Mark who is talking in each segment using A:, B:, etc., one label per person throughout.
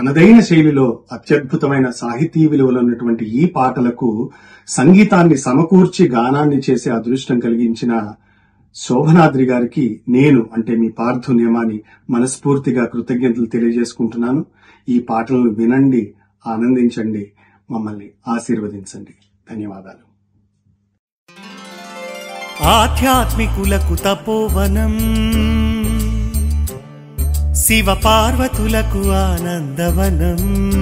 A: తనదైన శైలిలో అత్యద్భుతమైన సాహితీ విలువలు ఉన్నటువంటి ఈ పాటలకు సంగీతాన్ని సమకూర్చి గానాన్ని చేసే అదృష్టం కలిగించిన శోభనాద్రి గారికి నేను అంటే మీ పార్థు నియమాన్ని మనస్ఫూర్తిగా కృతజ్ఞతలు తెలియజేసుకుంటున్నాను ఈ పాటలను వినండి ఆనందించండి మమ్మల్ని ఆశీర్వదించండి ధన్యవాదాలు
B: ఆధ్యాత్మికులకు తపోవనం శివ పార్వతులకు ఆనందవనం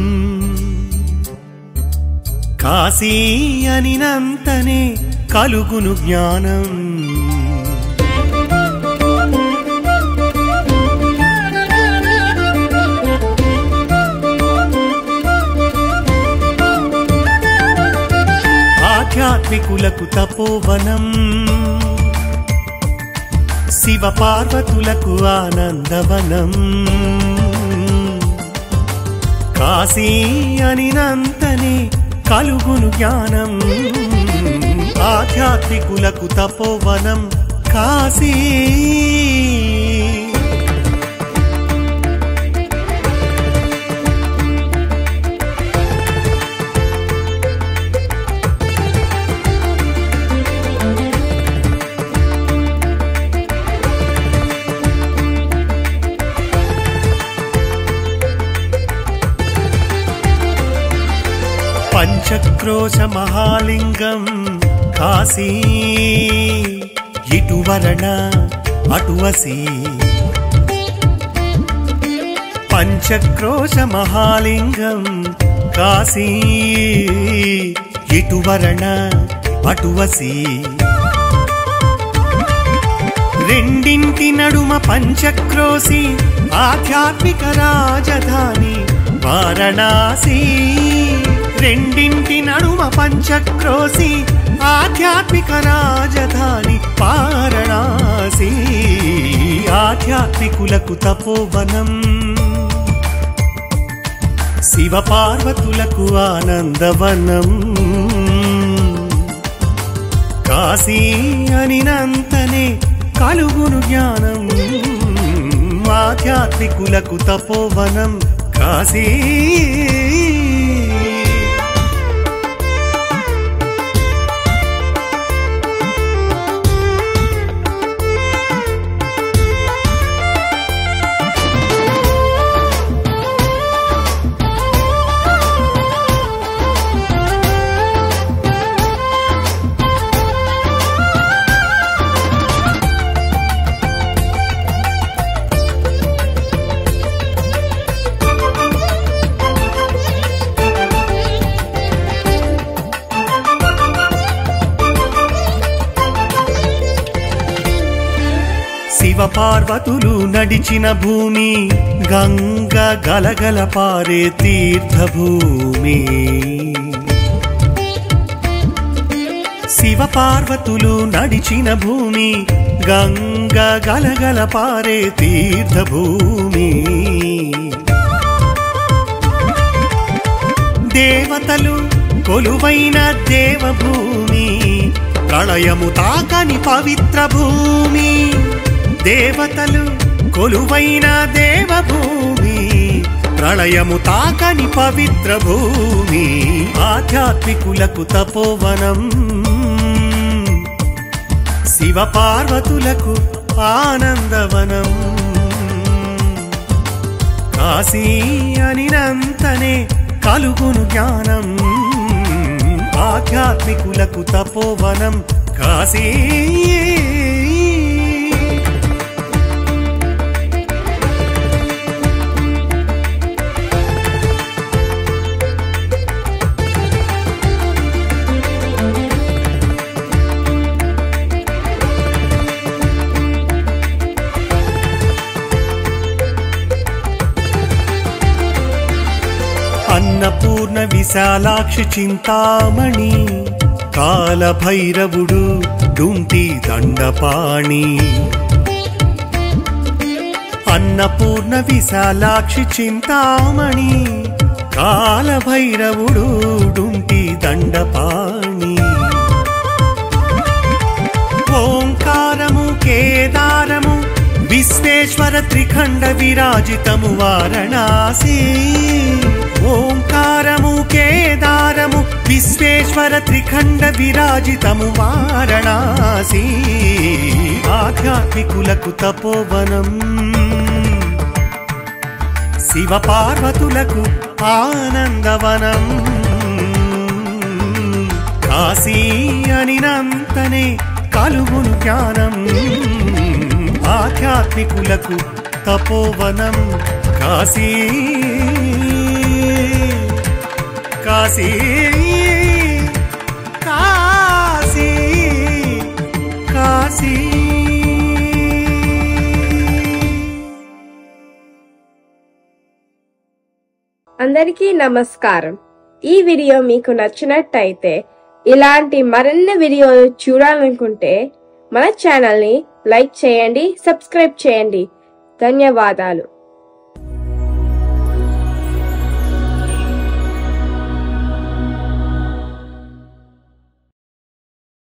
B: కాశీ అనినంతనే కలుగును జ్ఞానం ఆధ్యాత్మికులకు తపోవనం శివ పార్వతులకు ఆనందవనం కాశీ అనినంతనే కలుగును జ్ఞానం ఆధ్యాత్మికులకు తపోవనం కాశీ పంచక్రోశ మహాలింగం కాశీ ఇటువరణ అటువసి పంచక్రోశ మహాలింగం కాశీ ఇటువరణ అటువసి రెండింటి నడుమ పంచక్రోశి ఆధ్యాత్మిక రాజధాని వారణాసి రెండింటి నడుమ పంచక్రోశి ఆధ్యాత్మిక రాజధాని వారణాసి ఆధ్యాత్మికులకు తపోవనం శివ పార్వతులకు ఆనందవనం కాశీ అనినంతనే కలుగును జ్ఞానం ఆధ్యాత్మికులకు తపోవనం కాశీ శివ పార్వతులు నడిచిన భూమి గంగ గలగల పారే తీర్థభూమి శివ పార్వతులు నడిచిన భూమి గంగ గలగల పారే తీర్థభూమి దేవతలు కొలువైన దేవభూమి ప్రళయము తాకని పవిత్ర భూమి దేవతలు కొలువైన దేవభూమి ప్రళయము తాకని పవిత్ర భూమి ఆధ్యాత్మికులకు తపోవనం శివ పార్వతులకు ఆనందవనం కాశీ అనినంతనే కలుగును జ్ఞానం ఆధ్యాత్మికులకు తపోవనం కాశీ అన్నపూర్ణ విశాలాక్షి చింతామణి కాలభైరవుడు డుంటి దండపాణి అన్నపూర్ణ విశాలాక్షి చింతామణి కాలభైరవుడు డుంటి దండపాణి ఓంకారము కేదారము విశ్వేశ్వర విశ్వేశ్వర త్రిఖండ విరాజితము వారణాసి ఓంకారము కేదారము విశ్వేశ్వర త్రిఖండ విరాజితము వారణాసి ఆధ్యాత్మికులకు తపోవనం శివ పార్వతులకు ఆనందవనం కాశీ అనినంతనే కలుగును జ్ఞానం ఆధ్యాత్మికులకు తపోవనం కాశీ కాశీ కాశీ కాశీ
C: అందరికీ నమస్కారం ఈ వీడియో మీకు నచ్చినట్టయితే ఇలాంటి మరిన్ని వీడియోలు చూడాలనుకుంటే మన ఛానల్ని లైక్ చేయండి సబ్స్క్రైబ్ చేయండి ధన్యవాదాలు